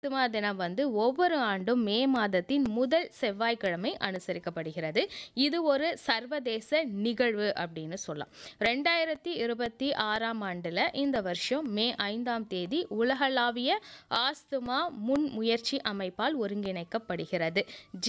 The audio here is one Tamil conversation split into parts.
ஆஸ்துமா தினம் வந்து ஒவ்வொரு ஆண்டும் மே மாதத்தின் முதல் செவ்வாய்க்கிழமை அனுசரிக்கப்படுகிறது இது ஒரு சர்வதேச நிகழ்வு அப்படின்னு சொல்லலாம் ரெண்டாயிரத்தி இருபத்தி ஆறாம் ஆண்டில் இந்த வருஷம் மே ஐந்தாம் தேதி உலகளாவிய ஆஸ்துமா முன் முயற்சி அமைப்பால் ஒருங்கிணைக்கப்படுகிறது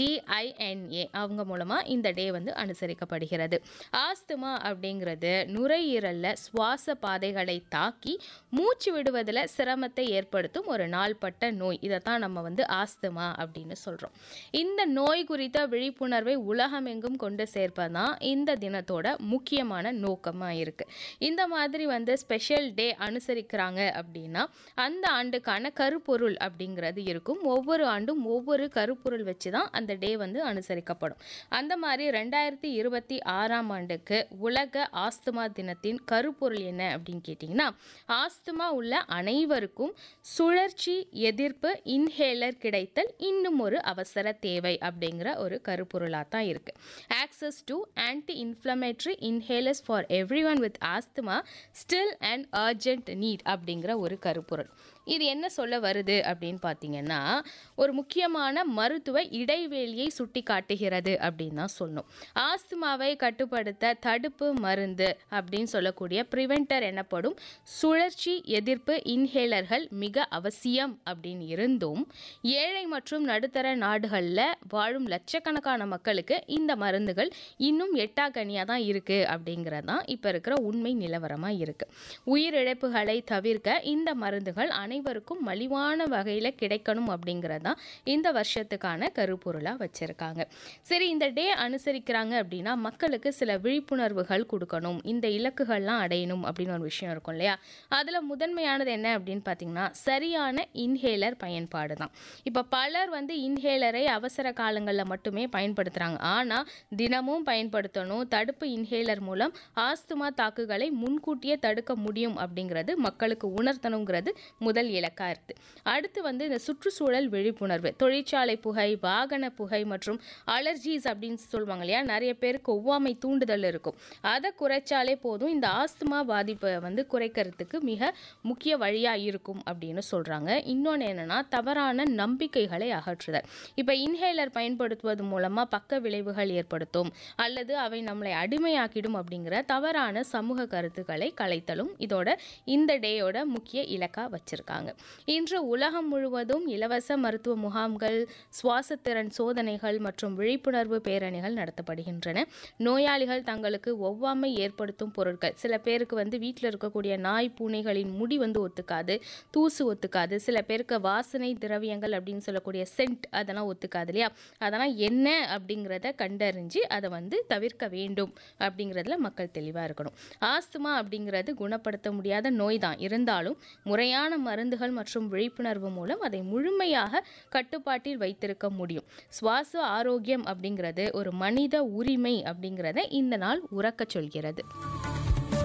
ஜிஐஎன்ஏ அவங்க மூலமாக இந்த டே வந்து அனுசரிக்கப்படுகிறது ஆஸ்துமா அப்படிங்கிறது நுரையீரலில் சுவாச பாதைகளை தாக்கி மூச்சு விடுவதில் சிரமத்தை ஏற்படுத்தும் ஒரு நாள்பட்ட நோய் இதைத்தான் நம்ம வந்து ஆஸ்துமா அப்படின்னு சொல்கிறோம் இந்த நோய் குறித்த விழிப்புணர்வை உலகமெங்கும் கொண்டு சேர்ப்பதான் இந்த தினத்தோட முக்கியமான நோக்கமாக இருக்குது இந்த மாதிரி வந்து ஸ்பெஷல் டே அனுசரிக்கிறாங்க அப்படின்னா அந்த ஆண்டுக்கான கருப்பொருள் அப்படிங்கிறது இருக்கும் ஒவ்வொரு ஆண்டும் ஒவ்வொரு கருப்பொருள் வச்சு தான் அந்த டே வந்து அனுசரிக்கப்படும் அந்த மாதிரி ரெண்டாயிரத்தி இருபத்தி ஆறாம் ஆண்டுக்கு உலக ஆஸ்துமா தினத்தின் கருப்பொருள் என்ன அப்படின்னு கேட்டிங்கன்னா ஆஸ்துமா உள்ள அனைவருக்கும் சுழற்சி எதிர்ப்பு இன்ஹேலர் கிடைத்தல் இன்னும் ஒரு அவசர தேவை அப்படிங்கிற ஒரு கருப்பொருளாக தான் இருக்குது access to anti inflammatory inhalers for every one with asthma still and urgent need அப்படிங்கிற ஒரு கருப்பொருள் இது என்ன சொல்ல வருது அப்படின்னு பார்த்தீங்கன்னா ஒரு முக்கியமான மருத்துவ இடைவெளியை சுட்டி காட்டுகிறது அப்படின்னு தான் சொல்லணும் ஆஸ்துமாவை கட்டுப்படுத்த தடுப்பு மருந்து அப்படின்னு சொல்லக்கூடிய ப்ரிவென்டர் எனப்படும் சுழற்சி எதிர்ப்பு இன்ஹேலர்கள் மிக அவசியம் அப்படின்னு இருந்தும் ஏழை மற்றும் நடுத்தர நாடுகளில் வாழும் லட்சக்கணக்கான மக்களுக்கு இந்த மருந்துகள் இன்னும் எட்டாக்கனியாக தான் இருக்குது அப்படிங்கிறது தான் இப்போ இருக்கிற உண்மை நிலவரமாக இருக்குது உயிரிழப்புகளை தவிர்க்க இந்த மருந்துகள் அனைவருக்கும் மலிவான வகையில் கிடைக்கணும் அப்படிங்கிறது தான் இந்த வருஷத்துக்கான கருப்பொருளாக வச்சுருக்காங்க சரி இந்த டே அனுசரிக்கிறாங்க அப்படின்னா மக்களுக்கு சில விழிப்புணர்வுகள் கொடுக்கணும் இந்த இலக்குகள்லாம் அடையணும் அப்படின்னு ஒரு விஷயம் இருக்கும் இல்லையா அதில் முதன்மையானது என்ன அப்படின்னு பார்த்தீங்கன்னா சரியான இன்ஹேலர் பயன்பாடு தான் இப்போ பலர் வந்து இன்ஹேலரை அவசர காலங்களில் மட்டுமே பயன்படுத்துகிறாங்க ஆனால் தினமும் பயன்படுத்தணும் தடுப்பு இன்ஹேலர் மூலம் ஆஸ்துமா தாக்குகளை முன்கூட்டியே தடுக்க முடியும் அப்படிங்கிறது மக்களுக்கு உணர்த்தணுங்கிறது முதல் இலக்கா இருக்கு அடுத்து வந்து இந்த சுற்றுச்சூழல் விழிப்புணர்வு தொழிற்சாலை புகை வாகன புகை மற்றும் அலர்ஜிஸ் அப்படின்னு சொல்லுவாங்க இல்லையா நிறைய பேருக்கு ஒவ்வாமை தூண்டுதல் இருக்கும் அதை குறைச்சாலே போதும் இந்த ஆஸ்துமா பாதிப்பை வந்து குறைக்கிறதுக்கு மிக முக்கிய வழியாக இருக்கும் அப்படின்னு சொல்கிறாங்க இன்னொன்று என்னென்னா தவறான நம்பிக்கைகளை அகற்றுதல் இப்போ இன்ஹேலர் பயன்படுத்துவது மூலமாக பக்க விளைவுகள் ஏற்படுத்தும் அல்லது அவை நம்மளை அடிமையாக்கிடும் அப்படிங்கிற தவறான சமூக கருத்துக்களை கலைத்தலும் இதோட இந்த டேயோட முக்கிய இலக்கா வச்சிருக்காங்க இன்று உலகம் முழுவதும் இலவச மருத்துவ முகாம்கள் சுவாசத்திறன் சோதனைகள் மற்றும் விழிப்புணர்வு பேரணிகள் நடத்தப்படுகின்றன நோயாளிகள் தங்களுக்கு ஒவ்வாமை ஏற்படுத்தும் பொருட்கள் சில பேருக்கு வந்து வீட்டில் இருக்கக்கூடிய நாய் பூனைகளின் முடி வந்து ஒத்துக்காது தூசு ஒத்துக்காது சில பேருக்கு வாசனை திரவியங்கள் அப்படின்னு சொல்லக்கூடிய சென்ட் அதெல்லாம் ஒத்துக்காது இல்லையா அதெல்லாம் என்ன அப்படிங்கிறத கண்டறிஞ்சு அதை வந்து தவிர்க்க வேண்டும் அப்படிங்கிறதுல மக்கள் தெளிவாக இருக்கணும் ஆஸ்துமா அப்படிங்கிறது குணப்படுத்த முடியாத நோய் தான் இருந்தாலும் முறையான மருந்துகள் மற்றும் விழிப்புணர்வு மூலம் அதை முழுமையாக கட்டுப்பாட்டில் வைத்திருக்க முடியும் சுவாச ஆரோக்கியம் அப்படிங்கிறது ஒரு மனித உரிமை அப்படிங்கிறத இந்த நாள் உறக்கச் சொல்கிறது